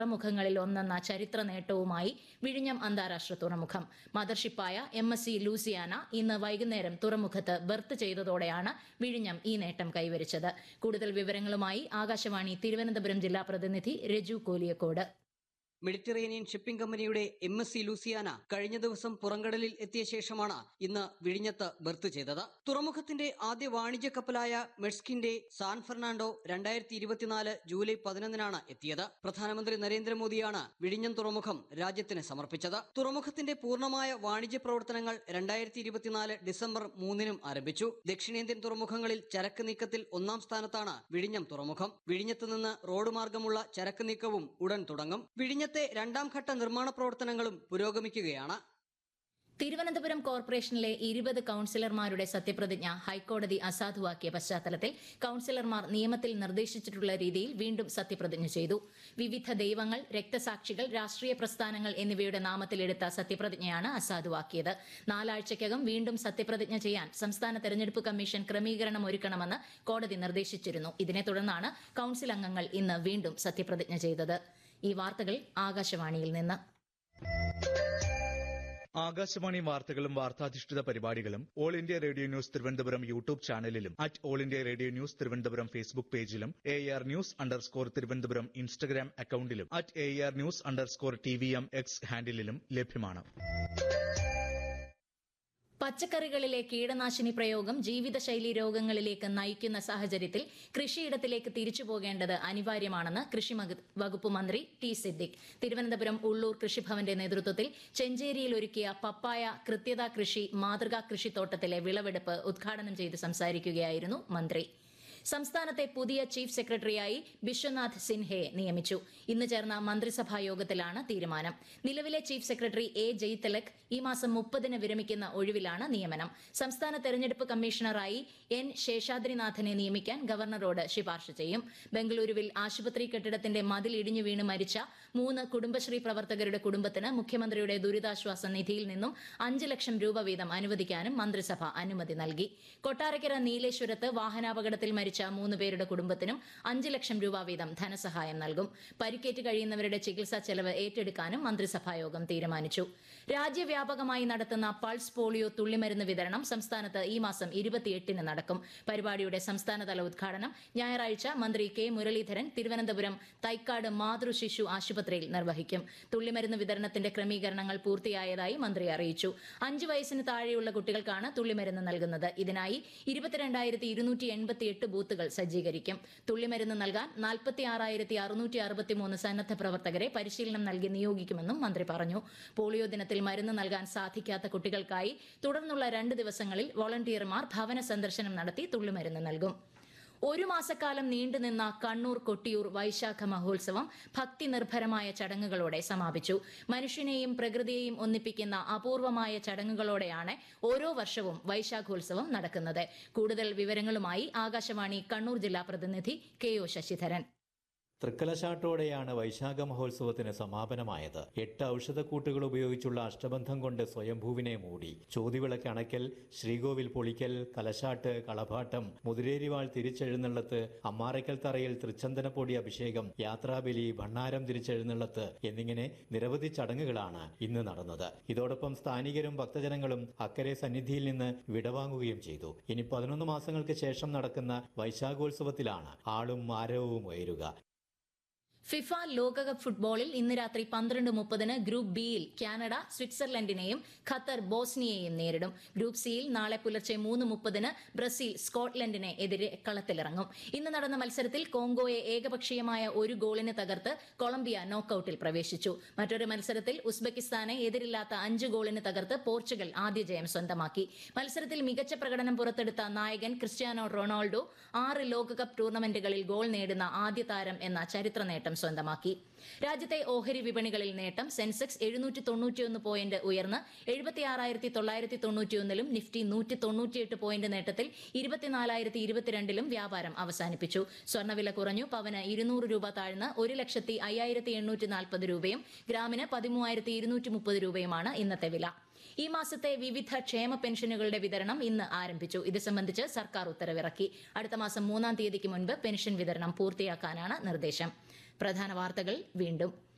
തുറമുഖങ്ങളിൽ ഒന്നെന്ന ചരിത്ര നേട്ടവുമായി വിഴിഞ്ഞം അന്താരാഷ്ട്ര തുറമുഖം മദർഷിപ്പായ എം എസ് സി ലൂസിയാന ഇന്ന് വൈകുന്നേരം തുറമുഖത്ത് ബർത്ത് ചെയ്തതോടെയാണ് വിഴിഞ്ഞം ഈ നേട്ടം കൈവരിച്ചത് കൂടുതൽ വിവരങ്ങളുമായി ആകാശവാണി തിരുവനന്തപുരം ജില്ലാ പ്രതിനിധി രജു കോലിയക്കോട് മെഡിറ്ററേനിയൻ ഷിപ്പിംഗ് കമ്പനിയുടെ എം എസ് സി ലൂസിയാന കഴിഞ്ഞ ദിവസം പുറംകടലിൽ എത്തിയ ശേഷമാണ് ഇന്ന് വിഴിഞ്ഞത്ത് ബർത്ത് ചെയ്തത് തുറമുഖത്തിന്റെ ആദ്യ വാണിജ്യ കപ്പലായ മെഡ്സ്കിന്റെ സാൻ ഫെർണാണ്ടോ രണ്ടായിരത്തി ഇരുപത്തിനാല് ജൂലൈ പതിനൊന്നിനാണ് എത്തിയത് പ്രധാനമന്ത്രി നരേന്ദ്രമോദിയാണ് വിഴിഞ്ഞം തുറമുഖം രാജ്യത്തിന് സമർപ്പിച്ചത് തുറമുഖത്തിന്റെ പൂർണ്ണമായ വാണിജ്യ പ്രവർത്തനങ്ങൾ രണ്ടായിരത്തി ഇരുപത്തിനാല് ഡിസംബർ മൂന്നിനും ആരംഭിച്ചു ദക്ഷിണേന്ത്യൻ തുറമുഖങ്ങളിൽ ചരക്ക് നീക്കത്തിൽ ഒന്നാം സ്ഥാനത്താണ് വിഴിഞ്ഞം തുറമുഖം വിഴിഞ്ഞത്ത് നിന്ന് റോഡ് മാർഗമുള്ള ചരക്ക് നീക്കവും ഉടൻ തുടങ്ങും വിഴിഞ്ഞത്തെ രണ്ടാം ഘട്ട നിർമ്മാണ പ്രവർത്തനങ്ങളും പുരോഗമിക്കുകയാണ് തിരുവനന്തപുരം കോർപ്പറേഷനിലെ ഇരുപത് കൌൺസിലർമാരുടെ സത്യപ്രതിജ്ഞ ഹൈക്കോടതി അസാധുവാക്കിയ പശ്ചാത്തലത്തിൽ കൌൺസിലർമാർ നിയമത്തിൽ നിർദ്ദേശിച്ചിട്ടുള്ള രീതിയിൽ വീണ്ടും സത്യപ്രതിജ്ഞ ചെയ്തു വിവിധ ദൈവങ്ങൾ രക്തസാക്ഷികൾ രാഷ്ട്രീയ പ്രസ്ഥാനങ്ങൾ എന്നിവയുടെ നാമത്തിലെടുത്ത സത്യപ്രതിജ്ഞയാണ് അസാധുവാക്കിയത് നാലാഴ്ചയ്ക്കകം വീണ്ടും സത്യപ്രതിജ്ഞ ചെയ്യാൻ സംസ്ഥാന തെരഞ്ഞെടുപ്പ് കമ്മീഷൻ ക്രമീകരണം ഒരുക്കണമെന്ന് കോടതി നിർദ്ദേശിച്ചിരുന്നു ഇതിനെ തുടർന്നാണ് കൌൺസിൽ അംഗങ്ങൾ ഇന്ന് വീണ്ടും സത്യപ്രതിജ്ഞ ചെയ്തത് ഈ വാർത്തകൾ ആകാശവാണിയിൽ നിന്ന് ആകാശവാണി വാർത്തകളും വാർത്താധിഷ്ഠിത പരിപാടികളും All India Radio news Thiruvananthapuram YouTube ചാനലിലും at All India Radio news Thiruvananthapuram Facebook പേജിലും A R news underscore Thiruvananthapuram Instagram അക്കൌണ്ടിലും at A R news underscore T V M X ഹാൻഡിലും ലഭ്യമാണ് പച്ചക്കറികളിലെ കീടനാശിനി പ്രയോഗം ജീവിതശൈലി രോഗങ്ങളിലേക്ക് നയിക്കുന്ന സാഹചര്യത്തിൽ കൃഷിയിടത്തിലേക്ക് തിരിച്ചു പോകേണ്ടത് അനിവാര്യമാണെന്ന് കൃഷി മക- വകുപ്പ് മന്ത്രി ടി സിദ്ദിഖ് തിരുവനന്തപുരം ഉള്ളൂർ കൃഷിഭവന്റെ നേതൃത്വത്തിൽ ചെഞ്ചേരിയിൽ ഒരുക്കിയ പപ്പായ കൃത്യത കൃഷി മാതൃകാ കൃഷിത്തോട്ടത്തിലെ വിളവെടുപ്പ് ഉദ്ഘാടനം ചെയ്ത് സംസാരിക്കുകയായിരുന്നു മന്ത്രി സംസ്ഥാനത്തെ പുതിയ ചീഫ് സെക്രട്ടറിയായി ബിശ്വനാഥ് സിൻഹയെ നിയമിച്ചു ഇന്ന് ചേർന്ന മന്ത്രിസഭാ യോഗത്തിലാണ് തീരുമാനം നിലവിലെ ചീഫ് സെക്രട്ടറി എ ജയ്തിലക് ഈ മാസം മുപ്പതിന് വിരമിക്കുന്ന ഒഴിവിലാണ് നിയമനം സംസ്ഥാന തെരഞ്ഞെടുപ്പ് കമ്മീഷണറായി എൻ ശേഷാദ്രിനാഥനെ നിയമിക്കാൻ ഗവർണറോട് ശുപാർശ ചെയ്യും ബംഗളൂരുവിൽ ആശുപത്രി കെട്ടിടത്തിന്റെ മതിൽ ഇടിഞ്ഞു വീണ് മരിച്ച മൂന്ന് കുടുംബശ്രീ പ്രവർത്തകരുടെ കുടുംബത്തിന് മുഖ്യമന്ത്രിയുടെ ദുരിതാശ്വാസ നിധിയിൽ നിന്നും അഞ്ച് ലക്ഷം രൂപ വീതം അനുവദിക്കാനും മന്ത്രിസഭ അനുമതി നൽകി കൊട്ടാരക്കര നീലേശ്വരത്ത് വാഹനാപകടത്തിൽ മരിച്ച മൂന്ന് പേരുടെ കുടുംബത്തിനും അഞ്ച് ലക്ഷം രൂപ വീതം ധനസഹായം നൽകും പരിക്കേറ്റ് കഴിയുന്നവരുടെ ചികിത്സാ ചെലവ് ഏറ്റെടുക്കാനും മന്ത്രിസഭായോഗം തീരുമാനിച്ചു രാജ്യവ്യാപകമായി നടത്തുന്ന പൾസ് പോളിയോ തുള്ളിമരുന്ന് വിതരണം സംസ്ഥാനത്ത് ഈ മാസം ഇരുപത്തിയെട്ടിന് നടക്കും പരിപാടിയുടെ സംസ്ഥാനതല ഉദ്ഘാടനം ഞായറാഴ്ച മന്ത്രി കെ മുരളീധരൻ തിരുവനന്തപുരം തൈക്കാട് മാതൃ ശിശു ആശുപത്രിയിൽ നിർവഹിക്കും തുള്ളിമരുന്ന് വിതരണത്തിന്റെ ക്രമീകരണങ്ങൾ പൂർത്തിയായതായി മന്ത്രി അറിയിച്ചു അഞ്ച് വയസ്സിന് താഴെയുള്ള കുട്ടികൾക്കാണ് തുള്ളിമരുന്ന് നൽകുന്നത് ഇതിനായി ഇരുപത്തിരണ്ടായിരത്തി ഇരുന്നൂറ്റി എൺപത്തിയെട്ട് ബൂത്തുകൾ സജ്ജീകരിക്കും തുള്ളിമരുന്ന് നൽകാൻ നാൽപ്പത്തി ആറായിരത്തി അറുന്നൂറ്റി അറുപത്തിമൂന്ന് സന്നദ്ധ പ്രവർത്തകരെ പരിശീലനം നൽകി നിയോഗിക്കുമെന്നും മന്ത്രി പറഞ്ഞു പോളിയോ ദിനത്തിൽ മരുന്ന് നൽകാൻ സാധിക്കാത്ത കുട്ടികൾക്കായി തുടർന്നുള്ള രണ്ട് ദിവസങ്ങളിൽ വോളണ്ടിയർമാർ ഭവന സന്ദർശനം നടത്തി തുള്ളിമരുന്ന് നൽകും ഒരു മാസക്കാലം നീണ്ടുനിന്ന കണ്ണൂർ കൊട്ടിയൂർ വൈശാഖ മഹോത്സവം ഭക്തി നിർഭരമായ ചടങ്ങുകളോടെ സമാപിച്ചു മനുഷ്യനെയും പ്രകൃതിയെയും ഒന്നിപ്പിക്കുന്ന അപൂർവമായ ചടങ്ങുകളോടെയാണ് ഓരോ വർഷവും വൈശാഖോത്സവം നടക്കുന്നത് കൂടുതൽ വിവരങ്ങളുമായി ആകാശവാണി കണ്ണൂർ ജില്ലാ പ്രതിനിധി കെ ഒ ശശിധരൻ തൃക്കലശാട്ടോടെയാണ് വൈശാഖ മഹോത്സവത്തിന് സമാപനമായത് എട്ട് ഔഷധക്കൂട്ടുകൾ ഉപയോഗിച്ചുള്ള അഷ്ടബന്ധം കൊണ്ട് സ്വയംഭൂവിനെ മൂടി ചോതിവിളക്ക് അണയ്ക്കൽ ശ്രീകോവിൽ പൊളിക്കൽ കലശാട്ട് കളഭാട്ടം മുതിരേരിവാൾ തിരിച്ചെഴുന്നള്ളത്ത് അമ്മാറയ്ക്കൽ തറയിൽ തൃച്ചന്ദനപ്പൊടി അഭിഷേകം യാത്രാബലി ഭണ്ണാരം തിരിച്ചെഴുന്നള്ളത്ത് എന്നിങ്ങനെ നിരവധി ചടങ്ങുകളാണ് ഇന്ന് നടന്നത് ഇതോടൊപ്പം സ്ഥാനികരും ഭക്തജനങ്ങളും അക്കരെ സന്നിധിയിൽ നിന്ന് വിടവാങ്ങുകയും ചെയ്തു ഇനി പതിനൊന്ന് മാസങ്ങൾക്ക് ശേഷം നടക്കുന്ന വൈശാഖോത്സവത്തിലാണ് ആളും ആരവവും ഉയരുക ഫിഫ ലോകകപ്പ് ഫുട്ബോളിൽ ഇന്ന് രാത്രി പന്ത്രണ്ട് മുപ്പതിന് ഗ്രൂപ്പ് ബിയിൽ കാനഡ സ്വിറ്റ്സർലൻഡിനെയും ഖത്തർ ബോസ്നിയയെയും നേരിടും ഗ്രൂപ്പ് സിയിൽ നാളെ പുലർച്ചെ മൂന്ന് മുപ്പതിന് ബ്രസീൽ സ്കോട്ട്ലൻഡിനെ എതിരെ കളത്തിലിറങ്ങും ഇന്ന് നടന്ന മത്സരത്തിൽ കോങ്കോയെ ഏകപക്ഷീയമായ ഒരു ഗോളിന് തകർത്ത് കൊളംബിയ നോക്കൌട്ടിൽ പ്രവേശിച്ചു മറ്റൊരു മത്സരത്തിൽ ഉസ്ബെക്കിസ്ഥാനെ എതിരില്ലാത്ത അഞ്ച് ഗോളിന് തകർത്ത് പോർച്ചുഗൽ ആദ്യ ജയം സ്വന്തമാക്കി മത്സരത്തിൽ മികച്ച പ്രകടനം പുറത്തെടുത്ത നായകൻ ക്രിസ്ത്യാനോ റൊണാൾഡോ ആറ് ലോകകപ്പ് ടൂർണമെന്റുകളിൽ ഗോൾ നേടുന്ന ആദ്യ താരം എന്ന ചരിത്ര നേട്ടം സ്വന്തമാക്കി രാജ്യത്തെ ഓഹരി വിപണികളിൽ നേട്ടം സെൻസെക്സ് എഴുന്നൂറ്റി തൊണ്ണൂറ്റിയൊന്ന് പോയിന്റ് ഉയർന്ന് എഴുപത്തിയാറായിരത്തി തൊള്ളായിരത്തി തൊണ്ണൂറ്റിയൊന്നിലും നിഫ്റ്റി നൂറ്റി തൊണ്ണൂറ്റിയെട്ട് പോയിന്റ് നേട്ടത്തിൽ ഇരുപത്തിനാലായിരത്തി ഇരുപത്തിരണ്ടിലും വ്യാപാരം അവസാനിപ്പിച്ചു സ്വർണ്ണവില കുറഞ്ഞു പവന് ഇരുന്നൂറ് രൂപ താഴ്ന്ന് ഒരു ലക്ഷത്തി അയ്യായിരത്തി എണ്ണൂറ്റി നാൽപ്പത് രൂപയും ഗ്രാമിന് പതിമൂവായിരത്തി ഇരുന്നൂറ്റി മുപ്പത് രൂപയുമാണ് ഇന്നത്തെ വില ഈ മാസത്തെ വിവിധ ക്ഷേമ പെൻഷനുകളുടെ വിതരണം ഇന്ന് ആരംഭിച്ചു ഇത് സംബന്ധിച്ച് സർക്കാർ ഉത്തരവിറക്കി അടുത്ത മാസം മൂന്നാം തീയതിക്ക് മുൻപ് പെൻഷൻ വിതരണം പൂർത്തിയാക്കാനാണ് നിർദ്ദേശം പ്രധാന വാർത്തകൾ വീണ്ടും